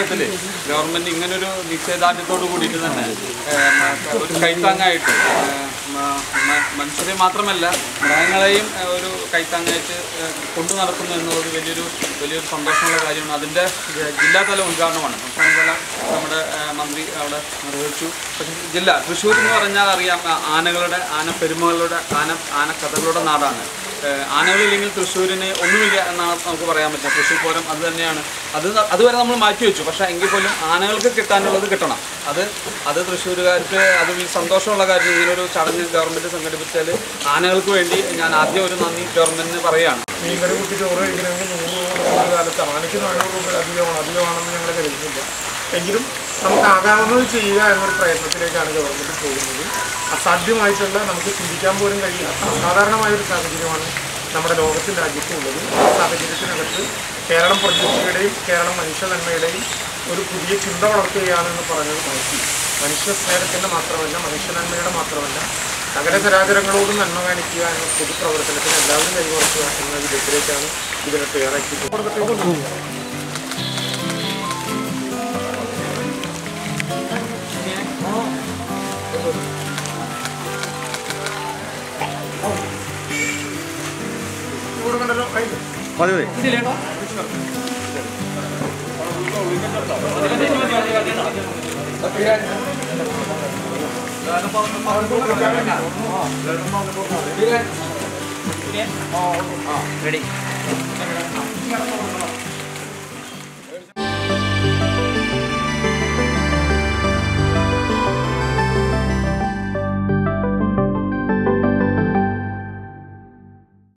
സാഹചര്യത്തിൽ ഗവൺമെന്റ് ഇങ്ങനൊരു നിശ്ചയദാർഢ്യത്തോട് കൂടിയിട്ട് തന്നെ ഏഹ്, ഒരു കൈത്താങ്ങായിട്ട് ഏഹ്, മ- മ- മനുഷ്യരെ മാത്രമല്ല മൃഗങ്ങളെയും ഏഹ്, ഒരു കൈത്താങ്ങായിട്ട് ഏഹ്, കൊണ്ടു നടക്കുന്നു എന്നുള്ളത് വലിയൊരു വലിയൊരു സന്തോഷമുള്ള കാര്യമാണ് അതിൻ്റെ ഏഹ്, ജില്ലാതല ഉദ്ഘാടനമാണ് സംസ്ഥാനതല നമ്മുടെ ഏഹ്, മന്ത്രി അവിടെ നിർവഹിച്ചു പക്ഷേ ജില്ല തൃശ്ശൂർ എന്ന് പറഞ്ഞാൽ അറിയാം ആ, ആനകളുടെ ആന പെരുമകളുടെ ആന ആന കഥകളുടെ നാടാണ് ഏഹ് ആനകളില്ലെങ്കിൽ തൃശ്ശൂരിന് ഒന്നുമില്ല എന്നാണ് നമുക്ക് പറയാൻ പറ്റുക തൃശ്ശൂർ പൂരം അത് തന്നെയാണ് അത് ന- അതുവരെ നമ്മൾ മാറ്റി വെച്ചു പക്ഷേ എങ്കിൽ പോലും ആനകൾക്ക് കിട്ടാനുള്ളത് കിട്ടണം അത് അത് തൃശ്ശൂരുകാർക്ക് അത് ഈ സന്തോഷമുള്ള കാര്യം ഇങ്ങനൊരു ചടങ്ങ് ഗവൺമെൻറ് സംഘടിപ്പിച്ചാൽ ആനകൾക്ക് വേണ്ടി ഞാൻ ആദ്യം ഒരു നന്ദി ഗവൺമെൻറ്റിന് പറയുകയാണ് മീൻകറി കൂട്ടി ചോറ് കഴിക്കണമെങ്കിൽ നൂറ് രൂപ ഒരു കാലത്ത് ആനയ്ക്ക് നാനൂറ് രൂപ അധികമാണ് അധികമാണെന്ന് ഞങ്ങൾ കരുതുന്നില്ല എങ്കിലും നമുക്ക് ആകാവുന്നത് ചെയ്യുക എന്നൊരു പ്രയത്നത്തിലേക്കാണ് ഗവൺമെൻറ് പോകുന്നത് അസാധ്യമായിട്ടുള്ള നമുക്ക് ചിന്തിക്കാൻ പോലും കഴിയില്ല അസാധാരണമായ ഒരു സാഹചര്യമാണ് നമ്മുടെ ലോകത്തിൻ്റെ രാജ്യത്തുള്ളത് ആ സാഹചര്യത്തിനകത്ത് കേരളം പ്രകൃതിയുടെയും കേരളം മനുഷ്യ നന്മയുടെയും ഒരു പുതിയ ചിന്ത വളർത്തുകയാണെന്ന് പറഞ്ഞത് മാറ്റി മനുഷ്യ സ്നേഹത്തിൻ്റെ മാത്രമല്ല മനുഷ്യ നന്മയുടെ മാത്രമല്ല സകല ചരാചരങ്ങളോടും നന്മ കാണിക്കുക എന്ന പൊതുപ്രവർത്തനത്തിന് എല്ലാവരും കൈകോർക്കുക എന്ന വിധത്തിലേക്കാണ് ഇതിനെ തയ്യാറാക്കിയിട്ടുള്ളത് ഇവിടെ കണ്ടല്ലോ അതില്. മതി മതി റെഡി